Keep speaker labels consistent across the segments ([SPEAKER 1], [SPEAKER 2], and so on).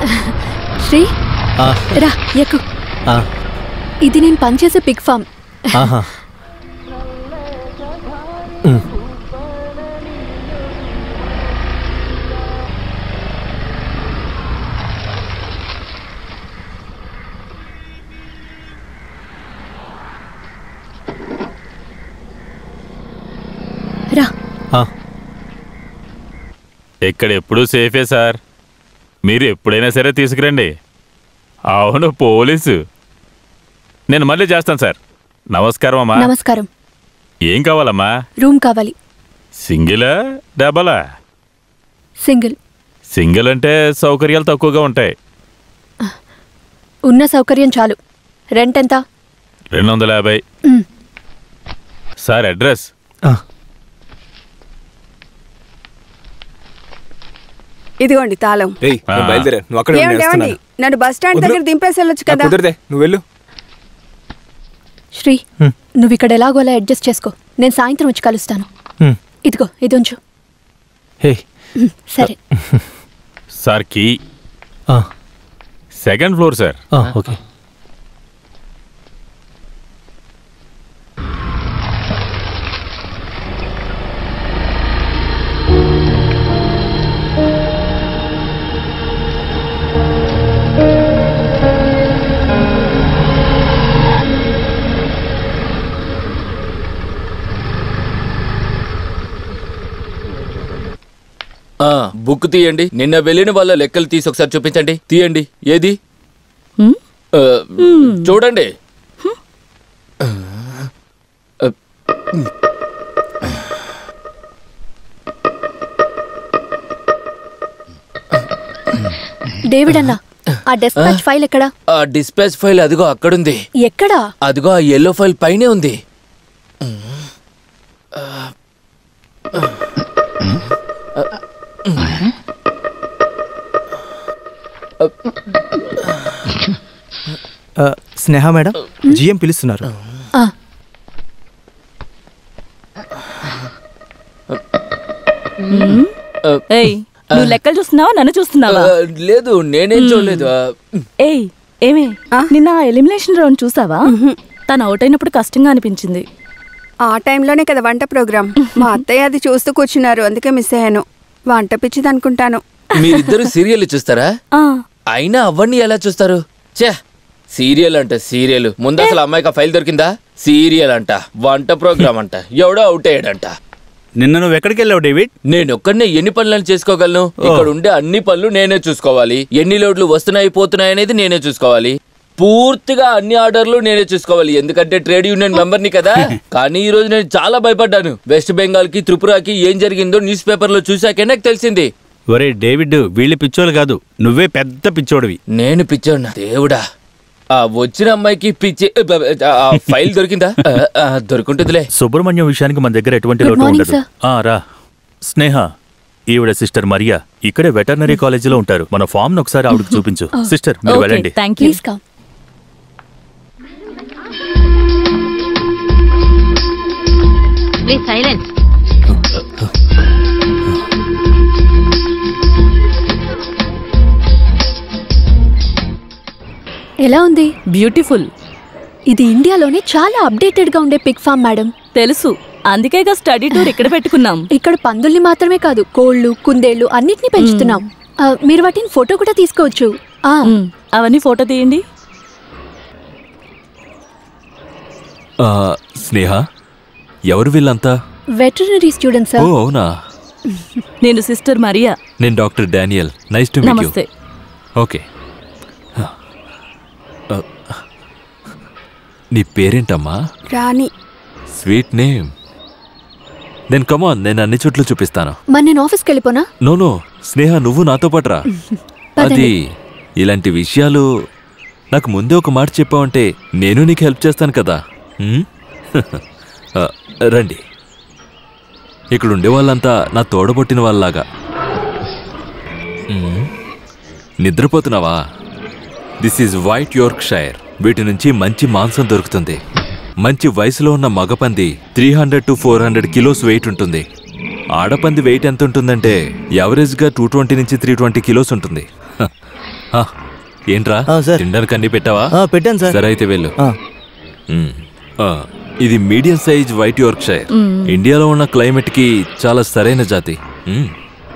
[SPEAKER 1] శ్రీ
[SPEAKER 2] ఆ,
[SPEAKER 1] రా ఎక్కు
[SPEAKER 2] ఆ,
[SPEAKER 1] ఇది నేను పనిచేసే పిగ్ ఫామ్
[SPEAKER 2] ఆహా
[SPEAKER 1] రా
[SPEAKER 2] ఆ,
[SPEAKER 3] ఇక్కడ ఎప్పుడూ సేఫే సార్ మీరు ఎప్పుడైనా సరే తీసుకురండి అవును పోలీసు నేను మళ్ళీ చేస్తాను సార్ నమస్కారం అమ్మా
[SPEAKER 1] నమస్కారం
[SPEAKER 3] ఏం కావాలమ్మా
[SPEAKER 1] రూమ్ కావాలి
[SPEAKER 3] సింగిలా డబలా
[SPEAKER 1] సింగిల్
[SPEAKER 3] సింగిల్ అంటే సౌకర్యాలు తక్కువగా ఉంటాయి
[SPEAKER 1] ఉన్న సౌకర్యం చాలు రెంట్ ఎంత
[SPEAKER 3] రెండు వందల యాభై
[SPEAKER 1] మ్,
[SPEAKER 3] సార్ అడ్రస్
[SPEAKER 2] ఆ,
[SPEAKER 4] ఇదిగోండి తాళం
[SPEAKER 5] రేయ్ నేను
[SPEAKER 3] ఆ.
[SPEAKER 5] బయలుదేరా నువ్వు అక్కడ
[SPEAKER 4] ఏమండి ఏమండి నన్ను బస్ స్టాండ్
[SPEAKER 5] వదిలు.
[SPEAKER 4] దగ్గర దింపేసి వెళ్ళొచ్చు కదా
[SPEAKER 5] కుదరదే నువ్వు వెళ్ళు
[SPEAKER 1] శ్రీ నువ్వు ఇక్కడ ఎలాగోలా అడ్జస్ట్ చేసుకో నేను సాయంత్రం వచ్చి కలుస్తాను
[SPEAKER 2] హ్మ్.
[SPEAKER 1] ఇదిగో ఇది ఉంచు
[SPEAKER 2] హే
[SPEAKER 1] మ్, సరే
[SPEAKER 3] సార్ కీ
[SPEAKER 2] ఆ,
[SPEAKER 3] సెకండ్ ఫ్లోర్ సార్
[SPEAKER 2] ఆ, ఓకే
[SPEAKER 6] ఆ బుక్ తీయండి నిన్న వెళ్ళిన వాళ్ళ లెక్కలు తీసి ఒకసారి చూపించండి తీయండి ఏది
[SPEAKER 7] హ్మ్?
[SPEAKER 6] ఆ, చూడండి ఆ,
[SPEAKER 1] డేవిడ్ అన్న ఆ డెస్పాచ్ ఫైల్ ఎక్కడా
[SPEAKER 6] ఆ డిస్పాచ్ ఫైల్ అదిగో అక్కడుంది
[SPEAKER 1] ఎక్కడా
[SPEAKER 6] అదిగో ఆ ఎల్లో ఫైల్ పైనే ఉంది
[SPEAKER 2] ఆ, స్నేహ మేడం జిఎం పిలుస్తున్నారు
[SPEAKER 1] ఆ,
[SPEAKER 7] ఏయ్ నువ్వు లెక్కలు చూస్తున్నావా నన్ను
[SPEAKER 6] ఆ,
[SPEAKER 7] చూస్తున్నావా
[SPEAKER 6] లేదు నేనేం చూడలేదు ఆ,
[SPEAKER 7] ఏయ్ ఏమే నిన్న ఆ ఎలిమినేషన్ రౌండ్ చూసావా తను అవుట్ అయినప్పుడు కష్టంగా అనిపించింది
[SPEAKER 4] ఆ టైంలోనే కదా వంట ప్రోగ్రామ్ మా అత్తయ్య అది చూస్తూ కూర్చున్నారు అందుకే మిస్ అయ్యాను వంట పిచ్చిది అనుకుంటాను
[SPEAKER 6] మీరిద్దరు సీరియల్ చూస్తారా
[SPEAKER 7] ఆ
[SPEAKER 6] అయినా అవన్నీ ఎలా చూస్తారు ఛే సీరియల్ అంట సీరియల్ ముందు అసలు అమ్మాయికి ఆ ఫైల్ దొరికిందా సీరియల్ అంట వంట ప్రోగ్రామ్ అంట ఎవడో అవుట్ అయ్యాడంట
[SPEAKER 8] నిన్న నువ్వు ఎక్కడికి వెళ్ళావు డేవిడ్
[SPEAKER 6] నేను ఒక్కడనే ఎన్ని పనులను చేసుకోగలను ఇక్కడ ఉండే అన్ని పనులు నేనే చూసుకోవాలి ఎన్ని లోడ్లు వస్తున్నాయి పోతున్నాయి అనేది నేనే చూసుకోవాలి పూర్తిగా అన్ని ఆర్డర్లు నేనే చూసుకోవాలి ఎందుకంటే ట్రేడ్ యూనియన్ మెంబర్ని కదా కానీ ఈ రోజు నేను చాలా భయపడ్డాను వెస్ట్ బెంగాల్ కి త్రిపురకి ఏం జరిగిందో న్యూస్ పేపర్ లో చూసాకే నాకు తెలిసింది
[SPEAKER 8] ఒరే డేవిడ్ వీళ్ళు పిచ్చోళ్ళు కాదు నువ్వే పెద్ద పిచ్చోడివి
[SPEAKER 6] నేను పిచ్చోన్నా దేవుడా ఆ వచ్చిన అమ్మాయికి పిచ్చి ఆ ఫైల్ దొరికిందా ఆ, ఆ, దొరుకుంటుందిలే
[SPEAKER 3] సుబ్రహ్మణ్యం విషయానికి మన దగ్గర ఎటువంటి
[SPEAKER 1] Good
[SPEAKER 3] లోటు
[SPEAKER 1] morning,
[SPEAKER 3] ఉండదు
[SPEAKER 1] sir.
[SPEAKER 3] ఆ, రా స్నేహ ఈవిడ సిస్టర్ మరియా ఇక్కడే వెటర్నరీ కాలేజీలో ఉంటారు మన ఫామ్ ఒకసారి ఆవిడకి చూపించు సిస్టర్ మీరు
[SPEAKER 7] ఓకే
[SPEAKER 3] వెళ్ళండి
[SPEAKER 7] thank you
[SPEAKER 1] please come
[SPEAKER 9] please silence
[SPEAKER 1] ఎలా ఉంది
[SPEAKER 7] బ్యూటిఫుల్
[SPEAKER 1] ఇది ఇండియాలోనే చాలా అప్డేటెడ్ గా ఉండే పిగ్ ఫామ్ మేడం
[SPEAKER 7] తెలుసు అందుకేగా స్టడీ టూర్ ఇక్కడ పెట్టుకున్నాం
[SPEAKER 1] ఇక్కడ పందుల్ని మాత్రమే కాదు కోళ్లు కుందేళ్లు అన్నిటినీ పెంచుతున్నాం ఆ, మీరు వాటిని ఫోటో కూడా తీసుకోవచ్చు ఆ,
[SPEAKER 7] మ్, అవన్నీ ఫోటో తీయండి
[SPEAKER 10] ఆ, స్నేహ ఎవరు వీళ్ళంతా
[SPEAKER 1] వెటర్నరీ స్టూడెంట్స్
[SPEAKER 10] ఓ అవునా
[SPEAKER 7] నేను సిస్టర్ మరియా
[SPEAKER 10] నేను doctor Daniel nice to meet you
[SPEAKER 7] నమస్తే
[SPEAKER 10] ఓకే ఆ, నీ పేరేంటమ్మా
[SPEAKER 4] రాణి
[SPEAKER 10] స్వీట్ నేమ్ నేను కమాన్ నేను అన్ని చోట్ల చూపిస్తాను
[SPEAKER 1] మరి నేను ఆఫీస్కి వెళ్ళిపోనా
[SPEAKER 10] నో నో స్నేహ నువ్వు నాతో పాటు రా అది ఇలాంటి విషయాలు నాకు ముందే ఒక మాట చెప్పావంటే నేను నీకు హెల్ప్ చేస్తాను కదా ఉమ్? ఆ, రండి ఇక్కడ ఉండే వాళ్ళంతా నా తోడబొట్టిన వాళ్ళలాగా ఉమ్. నిద్రపోతున్నావా this is white Yorkshire వీటి నుంచి మంచి మాంసం దొరుకుతుంది మంచి వయసులో ఉన్న మగపంది three hundred to four hundred kilos weight ఉంటుంది ఆడపంది వెయిట్ ఎంత ఉంటుందంటే యావరేజ్గా టూ ట్వంటీ నుంచి త్రీ ట్వంటీ కిలోస్ ఉంటుంది హ. ఆ, ఏంట్రా
[SPEAKER 2] ఆ, సార్.
[SPEAKER 10] తినడానికి అన్ని పెట్టావా
[SPEAKER 2] ఆ, పెట్టాను సార్
[SPEAKER 10] సరే అయితే వెళ్ళు
[SPEAKER 2] ఆ,
[SPEAKER 10] మ్మ్. ఆ, ఇది medium size white Yorkshire ఇండియాలో ఉన్న క్లైమేట్ కి చాలా సరైన జాతి మ్మ్.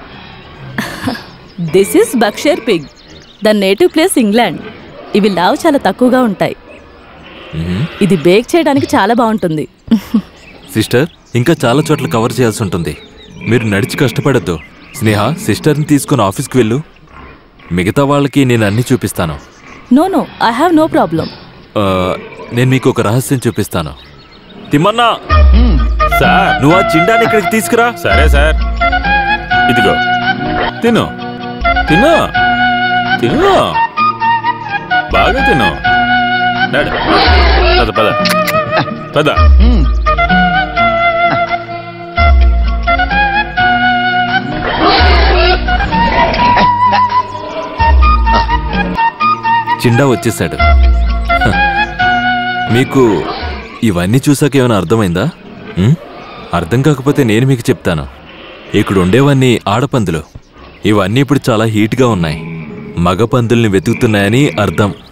[SPEAKER 7] This is Berkshire pig the native place England ఇవి లావు చాలా తక్కువగా ఉంటాయి
[SPEAKER 10] మ్మ్.
[SPEAKER 7] ఇది బేక్ చేయడానికి చాలా బాగుంటుంది
[SPEAKER 10] సిస్టర్ ఇంకా చాలా చోట్ల కవర్ చేయాల్సి ఉంటుంది మీరు నడిచి కష్టపడద్దు స్నేహ సిస్టర్ని తీసుకుని ఆఫీస్కి వెళ్ళు మిగతా వాళ్ళకి నేను అన్ని చూపిస్తాను
[SPEAKER 7] no no I have no problem
[SPEAKER 10] ఆ, నేను మీకు ఒక రహస్యం చూపిస్తాను తిమ్మన్నా
[SPEAKER 3] సార్
[SPEAKER 10] నువ్వు ఆ చిండాన్ని ఇక్కడికి తీసుకురా
[SPEAKER 3] సరే సార్ ఇదిగో తిను తిను తిను బాగా తిను నడు. పద పద పద
[SPEAKER 10] చిండా వచ్చేసాడు హ. మీకు ఇవన్నీ చూసాక ఏమైనా అర్థమైందా ఉం? అర్థం కాకపోతే నేను మీకు చెప్తాను ఇక్కడ ఉండేవన్నీ ఆడపందులు ఇవన్నీ ఇప్పుడు చాలా హీట్గా ఉన్నాయి మగ పందుల్ని వెతుకుతున్నాయని అర్థం